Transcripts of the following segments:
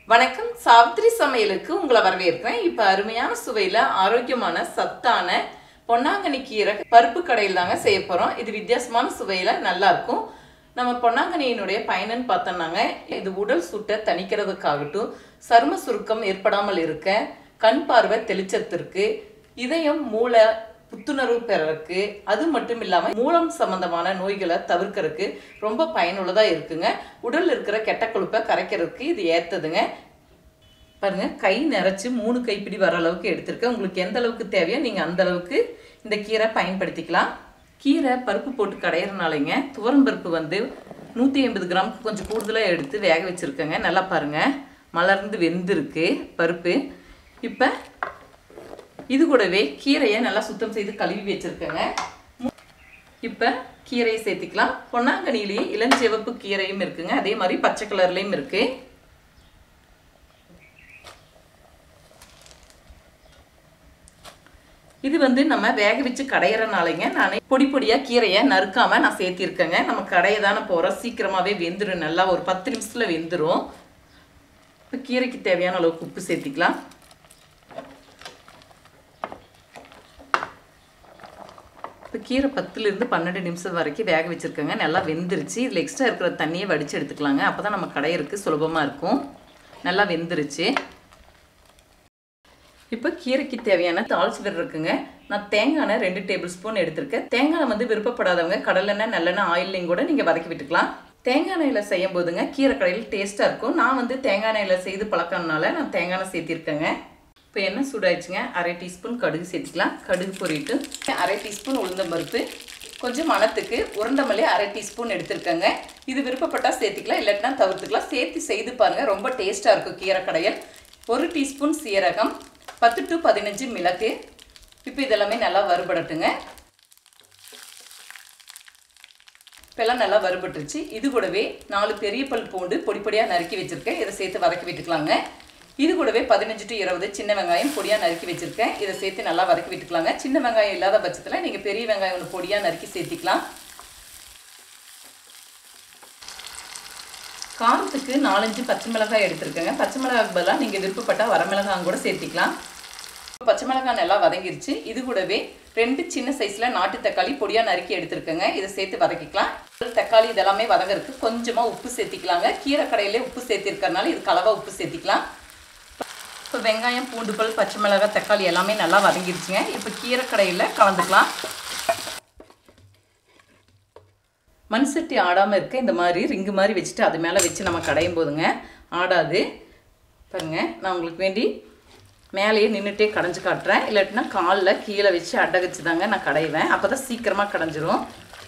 வணக்கம் சாவித்திரி சமையலுக்கு உங்களை வரவேற்கிறேன் இப்போ அருமையான சுவையில் ஆரோக்கியமான சத்தான பொன்னாங்கண்ணி கீரை பருப்பு கடையில் தாங்க செய்ய போகிறோம் இது வித்தியாசமான சுவையில் நல்லா இருக்கும் நம்ம பொன்னாங்கண்ணியினுடைய பயனுன்னு பார்த்தோம்னாங்க இது உடல் சுட்டை தணிக்கிறதுக்காகட்டும் சரும சுருக்கம் ஏற்படாமல் இருக்க கண் பார்வை தெளிச்சத்திற்கு இதயம் மூளை புத்துணர்வு பெறறதுக்கு அது மட்டும் இல்லாமல் மூலம் சம்பந்தமான நோய்களை தவிர்க்கறதுக்கு ரொம்ப பயனுள்ளதாக இருக்குங்க உடல்ல இருக்கிற கெட்ட கொழுப்பை கரைக்கிறதுக்கு இது ஏற்றதுங்க பாருங்க கை நிறைச்சு மூணு கைப்பிடி வர அளவுக்கு எடுத்திருக்கேன் உங்களுக்கு எந்த அளவுக்கு தேவையோ நீங்கள் அந்த அளவுக்கு இந்த கீரை பயன்படுத்திக்கலாம் கீரை பருப்பு போட்டு கடையிறனாலைங்க துவரம் பருப்பு வந்து நூற்றி ஐம்பது கிராமுக்கு கொஞ்சம் கூடுதலாக எடுத்து வேக வச்சுருக்கேங்க நல்லா பாருங்கள் மலர்ந்து வெந்திருக்கு பருப்பு இப்போ இது கூடவே கீரையை நல்லா சுத்தம் செய்து கழுவி வச்சுருக்கேங்க இப்போ கீரையை சேர்த்திக்கலாம் பொன்னாங்கண்ணிலேயே இளஞ்சிவப்பு கீரையும் இருக்குங்க அதே மாதிரி பச்சை கலர்லேயும் இருக்குது இது வந்து நம்ம வேக வச்சு கடையிறனாலைங்க நான் பொடி பொடியாக கீரையை நறுக்காமல் நான் சேர்த்திருக்கேங்க நம்ம கடையை தானே போகிறோம் சீக்கிரமாகவே வெந்துடும் நல்லா ஒரு பத்து நிமிஷத்தில் வெந்துடும் இப்போ கீரைக்கு தேவையான அளவுக்கு உப்பு சேர்த்திக்கலாம் இப்போ கீரை பத்துலேருந்து பன்னெண்டு நிமிஷம் வரைக்கும் வேக வச்சுருக்கேங்க நல்லா வெந்துருச்சு இதில் எக்ஸ்ட்ரா இருக்கிற தண்ணியை வடித்து எடுத்துக்கலாங்க அப்போ தான் நம்ம கடையிறதுக்கு சுலபமாக இருக்கும் நல்லா வெந்துருச்சு இப்போ கீரைக்கு தேவையான தாளிச்சு விட இருக்குங்க நான் தேங்காய் எண்ணெய் ரெண்டு டேபிள் ஸ்பூன் எடுத்திருக்கேன் தேங்காய் எண்ணெய் வந்து விருப்பப்படாதவங்க கடலெண்ணெய் நல்லெண்ணெய் ஆயிலையும் கூட நீங்கள் வதக்கி விட்டுக்கலாம் தேங்காய் எண்ணெயில் செய்யும் போதுங்க கீரை கடையில் டேஸ்ட்டாக இருக்கும் நான் வந்து தேங்காய் எண்ணெயில் செய்து பழக்கம்னால நான் தேங்காய் எண்ணெய் சேர்த்திருக்கேங்க இப்போ எண்ணெய் சூடாயிடுச்சுங்க அரை டீஸ்பூன் கடுகு சேர்த்துக்கலாம் கடுகு பொரிட்டு அரை டீஸ்பூன் உளுந்தம்பருப்பு கொஞ்சம் மணத்துக்கு உருண்டமல்லி அரை டீஸ்பூன் எடுத்திருக்கேங்க இது விருப்பப்பட்டால் சேர்த்துக்கலாம் இல்லாட்டினா தவிர்த்துக்கலாம் சேர்த்து செய்து பாருங்கள் ரொம்ப டேஸ்ட்டாக இருக்கும் கீரை கடையல் ஒரு டீஸ்பூன் சீரகம் பத்து டு பதினஞ்சு மிளகு இப்போ இதெல்லாமே நல்லா வறுபடட்டுங்க இப்போல்லாம் நல்லா வறுபட்டுருச்சு இது கூடவே நாலு பெரிய பல் பூண்டு பொடி பொடியாக நறுக்கி வச்சுருக்கேன் இதை சேர்த்து வதக்கி விட்டுக்கலாங்க இது கூடவே பதினஞ்சு டு இருபது சின்ன வெங்காயம் பொடியாக நறுக்கி வச்சுருக்கேன் இதை சேர்த்து நல்லா வதக்கி விட்டுக்கலாங்க சின்ன வெங்காயம் இல்லாத பட்சத்தில் நீங்கள் பெரிய வெங்காயம் ஒன்று பொடியாக நறுக்கி சேர்த்திக்கலாம் காரத்துக்கு நாலஞ்சு பச்சை மிளகாய் எடுத்துருக்கேங்க பச்சை மிளகாய்க்கு பதிலாக நீங்கள் விருப்பப்பட்டால் வரமிளகாய் கூட சேர்த்திக்கலாம் பச்சை மிளகாய் நல்லா வதங்கிருச்சு இது கூடவே ரெண்டு சின்ன சைஸில் நாட்டு தக்காளி பொடியாக நறுக்கி எடுத்துருக்கேங்க இதை சேர்த்து வதக்கிக்கலாம் தக்காளி இதெல்லாமே வதங்கறதுக்கு கொஞ்சமாக உப்பு சேர்த்திக்கலாங்க கீரை கடையிலே உப்பு சேர்த்திருக்கறனால இது கலவாக உப்பு சேர்த்திக்கலாம் இப்போ வெங்காயம் பூண்டு பல் பச்சை மிளகாய் தக்காளி எல்லாமே நல்லா வதங்கிருச்சுங்க இப்போ கீரை கடையில் கலந்துக்கலாம் மண் சட்டி ஆடாமல் இருக்க இந்த மாதிரி ரிங்கு மாதிரி வச்சுட்டு அது மேலே வச்சு நம்ம கடையும் போதுங்க ஆடாது பாருங்க நான் உங்களுக்கு வேண்டி மேலேயே நின்றுட்டே கடைஞ்சி காட்டுறேன் இல்லாட்டினா காலில் கீழே வச்சு அடகச்சு தாங்க நான் கடைவேன் அப்போ தான் சீக்கிரமாக கடைஞ்சிரும்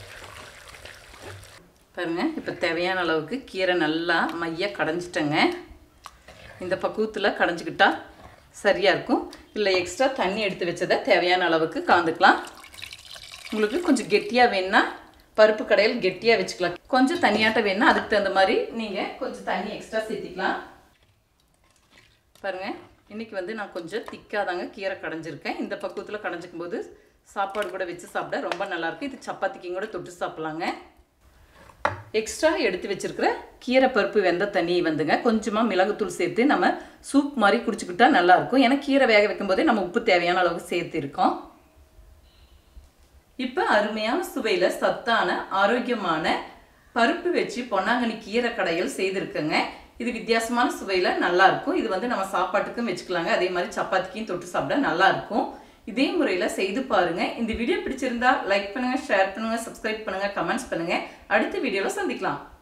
பாருங்க இப்போ தேவையான அளவுக்கு கீரை நல்லா மையாக கடைஞ்சிட்டேங்க இந்த பக்குவத்தில் கடைஞ்சிக்கிட்டா சரியாக இருக்கும் இல்லை எக்ஸ்ட்ரா தண்ணி எடுத்து வச்சதை தேவையான அளவுக்கு கலந்துக்கலாம் உங்களுக்கு கொஞ்சம் கெட்டியாக வேணுன்னா பருப்பு கடையில் கெட்டியாக வச்சுக்கலாம் கொஞ்சம் தனியாட்ட வேணுன்னா அதுக்கு தகுந்த மாதிரி நீங்கள் கொஞ்சம் தண்ணி எக்ஸ்ட்ரா சேர்த்திக்கலாம் பாருங்கள் இன்றைக்கி வந்து நான் கொஞ்சம் திக்காக தாங்க கீரை கடைஞ்சிருக்கேன் இந்த பக்குவத்தில் கடைஞ்சிக்கும் போது சாப்பாடு கூட வச்சு சாப்பிட ரொம்ப நல்லாயிருக்கும் இது சப்பாத்திக்கும் கூட தொட்டு சாப்பிட்லாங்க எக்ஸ்ட்ரா எடுத்து வச்சுருக்கிற கீரை பருப்பு வெந்த தண்ணி வந்துங்க கொஞ்சமாக மிளகுத்தூள் சேர்த்து நம்ம சூப் மாதிரி குடிச்சுக்கிட்டா நல்லாயிருக்கும் ஏன்னா கீரை வேக வைக்கும் போதே நம்ம உப்பு தேவையான அளவுக்கு சேர்த்துருக்கோம் இப்போ அருமையான சுவையில் சத்தான ஆரோக்கியமான பருப்பு வச்சு பொன்னாங்கண்ணி கீரை கடையில் செய்திருக்கேங்க இது வித்தியாசமான சுவையில் நல்லாயிருக்கும் இது வந்து நம்ம சாப்பாட்டுக்கும் வச்சுக்கலாங்க அதே மாதிரி சப்பாத்திக்கும் தொட்டு சாப்பிட நல்லாயிருக்கும் இதே முறையில் செய்து பாருங்கள் இந்த வீடியோ பிடிச்சிருந்தா லைக் பண்ணுங்கள் ஷேர் பண்ணுங்கள் சப்ஸ்கிரைப் பண்ணுங்கள் கமெண்ட்ஸ் பண்ணுங்கள் அடுத்த வீடியோவில் சந்திக்கலாம்